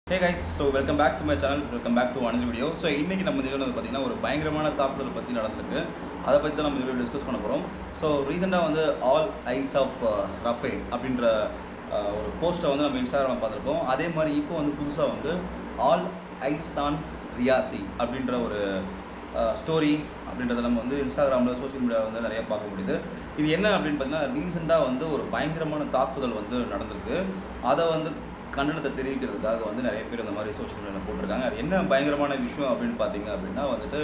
hey guys so welcome back to my channel welcome back to another video so இன்றைக்கி நம்ம இதில் வந்து பார்த்திங்கன்னா ஒரு பயங்கரமான தாக்குதல் பற்றி நடந்திருக்கு அதை பற்றி தான் நம்ம இதில் டிஸ்கஸ் பண்ண போகிறோம் ஸோ ரீசெண்டாக வந்து ஆல் ஐஸ் ஆஃப் ரஃபே அப்படின்ற uh, ஒரு போஸ்ட்டை வந்து நம்ம இன்ஸ்டாகிராமில் பார்த்துருக்கோம் அதே மாதிரி இப்போ வந்து புதுசாக வந்து ஆல் ஐஸ் ஆன் ரியாசி அப்படின்ற ஒரு ஸ்டோரி அப்படின்றத நம்ம வந்து இன்ஸ்டாகிராமில் சோஷியல் மீடியாவில் வந்து நிறைய பார்க்க முடியுது இது என்ன அப்படின்னு பார்த்தீங்கன்னா ரீசெண்டாக வந்து ஒரு பயங்கரமான தாக்குதல் வந்து நடந்திருக்கு அதை வந்து கண்டனத்தை தெரிவிக்கிறதுக்காக வந்து நிறைய பேர் இந்த மாதிரி சோஷியல் மீடியாவில் போட்டிருக்காங்க அது என்ன பயங்கரமான விஷயம் அப்படின்னு பார்த்தீங்க அப்படின்னா வந்துட்டு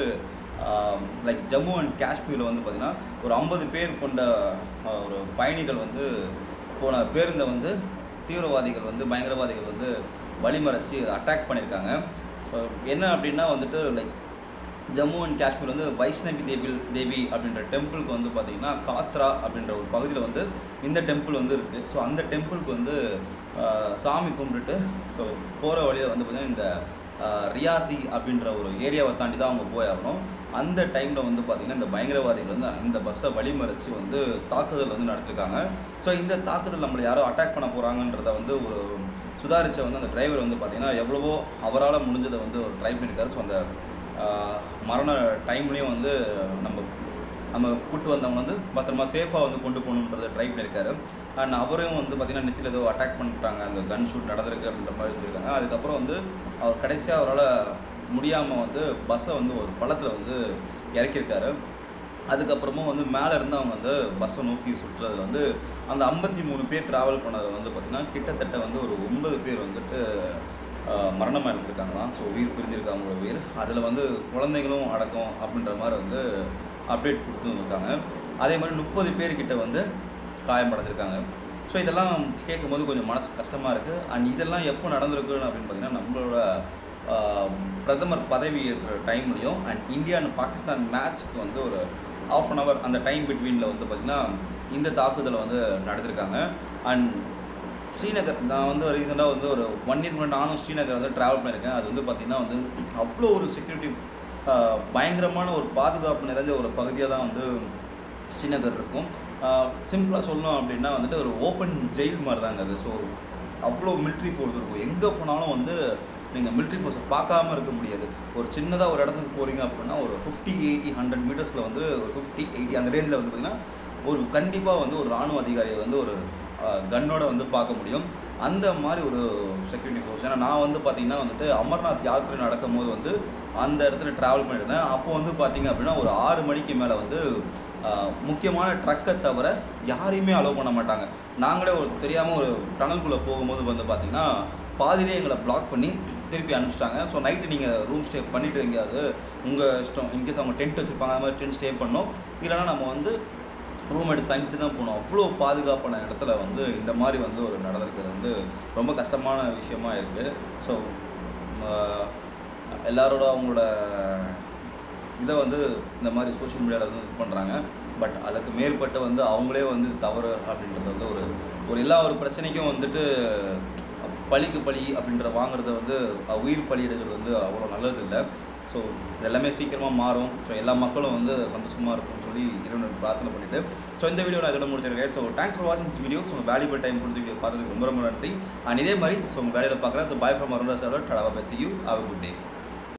லைக் ஜம்மு அண்ட் காஷ்மீரில் வந்து பார்த்திங்கன்னா ஒரு ஐம்பது பேர் கொண்ட ஆஹ், ஒரு பயணிகள் வந்து போன பேருந்தை வந்து தீவிரவாதிகள் வந்து பயங்கரவாதிகள் வந்து வழிமறைச்சு அட்டாக் பண்ணியிருக்காங்க ஸோ என்ன அப்படின்னா வந்துட்டு லைக் ஜம்மு அண்ட் காஷ்மீர் வந்து வைஷ்ணவி தேவி தேவி அப்படின்ற டெம்பிளுக்கு வந்து பார்த்தீங்கன்னா காத்ரா அப்படின்ற ஒரு பகுதியில் வந்து இந்த டெம்பிள் வந்து இருக்குது ஸோ அந்த டெம்பிளுக்கு வந்து ஆஹ், சாமி கும்பிட்டுட்டு ஸோ போகிற வழியில் வந்து பார்த்திங்கன்னா இந்த ஆஹ், ரியாசி அப்படின்ற ஒரு ஏரியாவை தாண்டி தான் அவங்க போயாகணும் அந்த டைமில் வந்து பார்த்திங்கன்னா இந்த பயங்கரவாதிகள் வந்து அந்த பஸ்ஸை வழிமறைச்சு வந்து தாக்குதல் வந்து நடத்திருக்காங்க ஸோ இந்த தாக்குதல் நம்மளை யாரோ அட்டாக் பண்ண போகிறாங்கன்றத வந்து ஒரு சுதாரிச்ச வந்து அந்த டிரைவர் வந்து பார்த்திங்கன்னா எவ்வளவோ அவரால் முடிஞ்சதை வந்து ஒரு ட்ரை பண்ணியிருக்காரு ஸோ அந்த ஆஹ் மரண டைம்லேயும் வந்து நம்ம நம்ம கூட்டு வந்தவங்க வந்து பத்திரமா சேஃபாக வந்து கொண்டு போகணுன்றதை ட்ரை பண்ணியிருக்காரு அண்ட் அவரையும் வந்து பார்த்திங்கன்னா நெத்தியில் ஏதோ அட்டாக் பண்ணிட்டாங்க அந்த கன் ஷூட் நடந்திருக்கு அப்படின்ற மாதிரி சொல்லியிருக்காங்க அதுக்கப்புறம் வந்து அவர் கடைசியாக அவரால் முடியாமல் வந்து பஸ்ஸை வந்து ஒரு பள்ளத்தில் வந்து இறக்கியிருக்காரு அதுக்கப்புறமும் வந்து மேலே இருந்து அவங்க வந்து பஸ்ஸை நோக்கி சுற்றுறது வந்து அந்த ஐம்பத்தி மூணு பேர் ட்ராவல் பண்ணது வந்து பார்த்திங்கன்னா கிட்டத்தட்ட வந்து ஒரு ஒன்பது பேர் வந்துட்டு ஆஹ், மரணமாக இருந்திருக்காங்களாம் ஸோ உயிர் பிரிஞ்சிருக்கு அவங்களோட உயிர் அதில் வந்து குழந்தைகளும் அடக்கம் அப்படின்ற மாதிரி வந்து அப்டேட் கொடுத்துருக்காங்க அதே மாதிரி முப்பது பேர்கிட்ட வந்து காயமடைஞ்சிருக்காங்க ஸோ இதெல்லாம் கேட்கும்போது கொஞ்சம் மனசு கஷ்டமாக இருக்குது அண்ட் இதெல்லாம் எப்போ நடந்திருக்கு அப்படின்னு பார்த்தீங்கன்னா நம்மளோட ஆஹ், பிரதமர் பதவி இருக்கிற டைம்லையும் அண்ட் இந்தியா அண்ட் பாகிஸ்தான் மேட்ச்க்கு வந்து ஒரு ஆஃப் அன் ஹவர் அந்த டைம் பிட்வீனில் வந்து பார்த்திங்கன்னா இந்த தாக்குதலை வந்து நடந்திருக்காங்க அண்ட் ஸ்ரீநகர் நான் வந்து ரீசெண்டாக வந்து ஒரு ஒன் இயர் முன்னாடி நானும் ஸ்ரீநகர் வந்து ட்ராவல் பண்ணியிருக்கேன் அது வந்து பார்த்திங்கன்னா வந்து அவ்வளோ ஒரு செக்யூரிட்டி பயங்கரமான ஒரு பாதுகாப்பு நிறைஞ்ச ஒரு பகுதியாக தான் வந்து ஸ்ரீநகர் இருக்கும் சிம்பிளாக சொல்லணும் அப்படின்னா வந்துட்டு ஒரு ஓப்பன் ஜெயில் மாதிரி தாங்க அது ஸோ அவ்வளோ military ஃபோர்ஸ் இருக்கும் எங்கே போனாலும் வந்து நீங்கள் military ஃபோர்ஸை பார்க்காம இருக்க முடியாது ஒரு சின்னதாக ஒரு இடத்துக்கு போகிறீங்க அப்படின்னா ஒரு ஃபிஃப்டி எயிட்டி ஹண்ட்ரட் மீட்டர்ஸில் வந்து ஒரு ஃபிஃப்டி எயிட்டி அந்த ரேஞ்சில் வந்து பார்த்திங்கன்னா ஒரு கண்டிப்பாக வந்து ஒரு ராணுவ அதிகாரியை வந்து ஒரு கன்னோட வந்து பார்க்க முடியும் அந்த மாதிரி ஒரு செக்யூரிட்டி ஃபோர்ஸ் ஏன்னா நான் வந்து பார்த்தீங்கன்னா வந்துட்டு அமர்நாத் யாத்திரை நடக்கும்போது வந்து அந்த இடத்துல ட்ராவல் பண்ணியிருந்தேன் அப்போ வந்து பார்த்தீங்க அப்படின்னா ஒரு ஆறு மணிக்கு மேலே வந்து ஆஹ், முக்கியமான ட்ரக்கை தவிர யாரையுமே அலோவ் பண்ண மாட்டாங்க நாங்களே ஒரு தெரியாமல் ஒரு டனல்குள்ளே போகும்போது வந்து பார்த்தீங்கன்னா பாதிலே எங்களை பிளாக் பண்ணி திருப்பி அனுப்பிச்சிட்டாங்க ஸோ நைட்டு நீங்கள் ரூம் ஸ்டே பண்ணிவிட்டு எங்கேயாவது உங்கள் இஷ்டம் இன்கேஸ் அவங்க டென்ட் வச்சுருப்பாங்க அது மாதிரி டென்ட் ஸ்டே பண்ணோம் இல்லைன்னா நம்ம வந்து ரூம் எடுத்து தங்கிட்டு தான் போகணும் அவ்வளோ பாதுகாப்பான இடத்துல வந்து இந்த மாதிரி வந்து ஒரு நடந்திருக்கிறது வந்து ரொம்ப கஷ்டமான விஷயமா இருக்குது ஸோ எல்லாரோட அவங்களோட இதை வந்து இந்த மாதிரி சோஷியல் மீடியாவில் வந்து இது பண்ணுறாங்க பட் அதுக்கு மேற்பட்டு வந்து அவங்களே வந்து இது தவறு அப்படின்றது வந்து ஒரு ஒரு எல்லா ஒரு பிரச்சனைக்கும் வந்துட்டு பழிக்கு பழி அப்படின்ற வாங்குறத வந்து அஹ், உயிர் பலி எடுக்கிறது வந்து அவ்வளோ நல்லது இல்லை ஸோ எல்லாமே சீக்கிரமாக மாறும் ஸோ எல்லா மக்களும் வந்து சந்தோஷமாக இருக்கும்னு சொல்லி இறைவன் பிரார்த்தனை பண்ணிட்டு ஸோ இந்த வீடியோ நான் இதோட முடிச்சிருக்கேன் ஸோ தேங்க்ஸ் ஃபார் வாட்சிங் வீடியோ ஸோ வேல்யூபிள் டைம் கொடுத்து video பார்த்ததுக்கு ரொம்ப ரொம்ப நன்றி அண்ட் இதே மாதிரி ஸோ உங்கள் வேலையில் பார்க்குறேன் so bye from Aruna sir டடாவா பேசி யூ ஹாவ் குட் டே